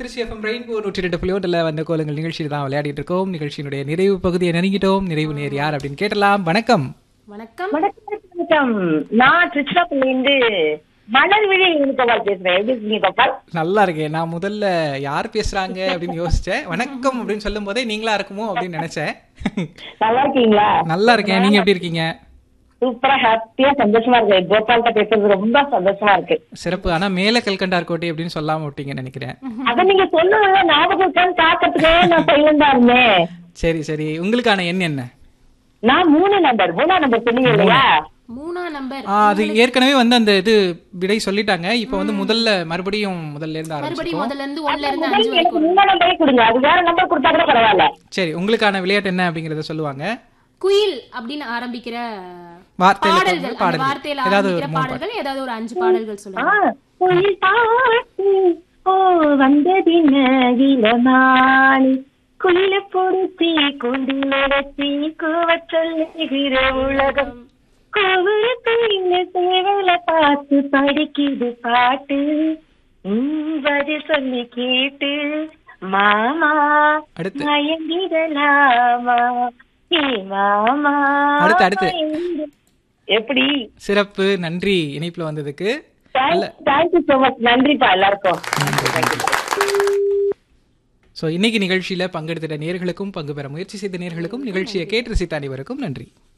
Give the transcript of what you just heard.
Trichy FM rainbow நூற்றி ரெண்டு புள்ளியோட்டில் வந்த கோலங்கள் நிகழ்ச்சியில் தான் விளையாடிட்டு இருக்கோம் நிகழ்ச்சியினுடைய நிறைவு பகுதியை நெருங்கிட்டோம் நிறைவு நேர் யார் அப்படின்னு கேட்டலாம் வணக்கம் வணக்கம் வணக்கம் வணக்கம் நான் திருச்சிராப்பள்ளியிலிருந்து மலர் விழி கோபால் பேசுறேன் எப்படி இருக்கீங்க கோபால் நல்லா இருக்கேன் நான் முதல்ல யார் பேசுறாங்க அப்படின்னு யோசிச்சேன் வணக்கம் அப்படின்னு சொல்லும் போதே நீங்களா இருக்குமோ அப்படின்னு நினைச்சேன் நல்லா இருக்கீங்களா நல்லா இருக்கேன் நீங்க எப்படி இருக்கீங்க சூப்பரா ஹாப்பியா சந்தோஷமா இருக்கு கோபால்கிட்ட பேசுறது ரொம்ப சந்தோஷமா இருக்கு சிறப்பு ஆனா மேல கல்கண்டார் கோட்டை அப்படின்னு சொல்லாம விட்டீங்கன்னு நினைக்கிறேன் அத நீங்க சொல்லுங்க ஞாபகம் இருக்கான்னு பாக்கிறதுக்கே நான் சைலண்டா இருந்தேன் சரி சரி உங்களுக்கான எண் என்ன நான் மூணு நம்பர் மூணாம் நம்பர் சொன்னீங்க இல்லையா மூணா நம்பர் ஆ, அது ஏற்கனவே வந்து அந்த இது விடை சொல்லிட்டாங்க இப்போ வந்து முதல்ல மறுபடியும் முதல்ல இருந்து மறுபடியும் ஆரம்பிச்சிருக்கோம் முதல்ல இருந்து ஒன்ல இருந்து அஞ்சு முதல்ல எனக்கு வரைக்கும் மூணாம் நம்பரே கொடுங்க அது வேற நம்பர் கொடுத்தா கூட பரவாயில்ல சரி உங்களுக்கான விளையாட்டு என்ன அப்படிங்கறத சொல்லுவாங்க குயில் அப்படின்னு ஆரம்பிக்கிற வார்த்தையில பாடல்கள் அந்த பாடல்கள் வார்த்தையில ஏதாவது ஒரு ஆரம்பிக்கிற மூணு பாடல் பாடல்கள் ஏதாவது ஒரு அஞ்சு பாடல்கள் ஆ, சொல்லுங்க குயில் பாட்டு ஓ வந்ததின இளமானி குயில பொருத்தி கொண்டு நடத்தி கூவ சொல்லுகிற உலகம் கோவில சேவல பார்த்து படிக்குது பாட்டு உம் பதில் சொல்லி கேட்டு மாமா அடுத்து. மயங்கிடலாமா ஏ மாமா அடுத்து, அடுத்து. மயங்கிட- எப்படி சிறப்பு நன்றி இணைப்புல வந்ததுக்கு தேங்க்யூ சோ மச் நன்றிப்பா எல்லாருக்கும் ஸோ இன்னைக்கு நிகழ்ச்சியில பங்கெடுத்த நேர்களுக்கும் பங்கு பெற முயற்சி செய்த நேர்களுக்கும் நிகழ்ச்சியை கேட்டு ரசித்த அனைவருக்கும் நன்றி